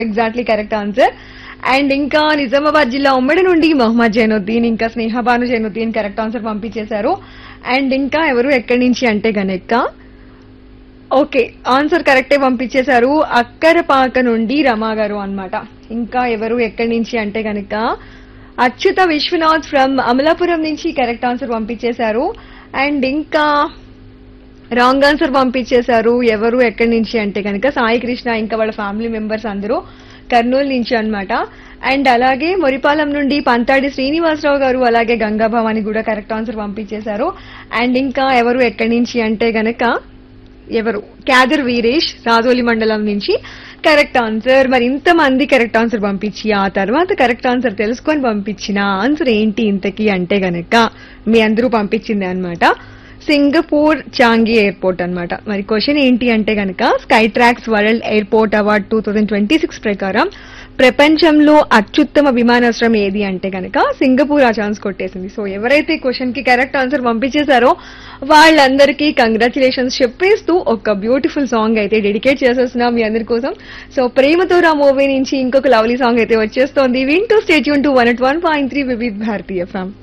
exactly correct answer and ఇంకా నిజామాబాద్ జిల్లా ఉమ్మడి నుండి మొహమ్మద్ జైనుద్దీన్ ఇంకా స్నేహబాను జైనుద్దీన్ కరెక్ట్ ఆన్సర్ పంపించేశారు అండ్ ఇంకా ఎవరు ఎక్కడి నుంచి అంటే గనక ఓకే ఆన్సర్ కరెక్టే పంపించేశారు అక్కరపాక నుండి రమా గారు అన్నమాట ఇంకా ఎవరు ఎక్కడి నుంచి అంటే గనక అచ్యుత విశ్వనాథ్ ఫ్రమ్ అమలాపురం నుంచి కరెక్ట్ ఆన్సర్ పంపించేశారు అండ్ ఇంకా రాంగ్ ఆన్సర్ పంపించేశారు ఎవరు ఎక్కడి నుంచి అంటే కనుక సాయి కృష్ణ ఇంకా వాళ్ళ ఫ్యామిలీ మెంబర్స్ అందరూ కర్నూలు నుంచి అన్నమాట అండ్ అలాగే మొరిపాలెం నుండి పంతాడి శ్రీనివాసరావు గారు అలాగే గంగాభవాని కూడా కరెక్ట్ ఆన్సర్ పంపించేశారు అండ్ ఇంకా ఎవరు ఎక్కడి నుంచి అంటే గనక ఎవరు క్యాదర్ వీరేష్ రాజోలి మండలం నుంచి కరెక్ట్ ఆన్సర్ మరి ఇంతమంది కరెక్ట్ ఆన్సర్ పంపించి ఆ తర్వాత కరెక్ట్ ఆన్సర్ తెలుసుకొని పంపించిన ఆన్సర్ ఏంటి ఇంతకీ అంటే గనక మీ అందరూ పంపించింది అన్నమాట సింగపూర్ చాంగి ఎయిర్పోర్ట్ అన్నమాట మరి క్వశ్చన్ ఏంటి అంటే గనక Skytrax World Airport Award two thousand twenty six ప్రకారం ప్రపంచంలో అత్యుత్తమ విమానాశ్రయం ఏది అంటే గనక సింగపూర్ ఆ ఛాన్స్ కొట్టేసింది సో ఎవరైతే క్వశ్చన్ కి కరెక్ట్ ఆన్సర్ పంపించేశారో వాళ్ళందరికీ కంగ్రాచులేషన్స్ చెప్పేస్తూ ఒక బ్యూటిఫుల్ సాంగ్ అయితే డెడికేట్ చేసేస్తున్నాం మీ అందరి కోసం సో ప్రేమతో రా మూవీ నుంచి ఇంకొక లవ్లీ సాంగ్ అయితే వచ్చేస్తోంది వింటూ stay tuned to one at one point three Vividh Bharatiya ఫ్యామ్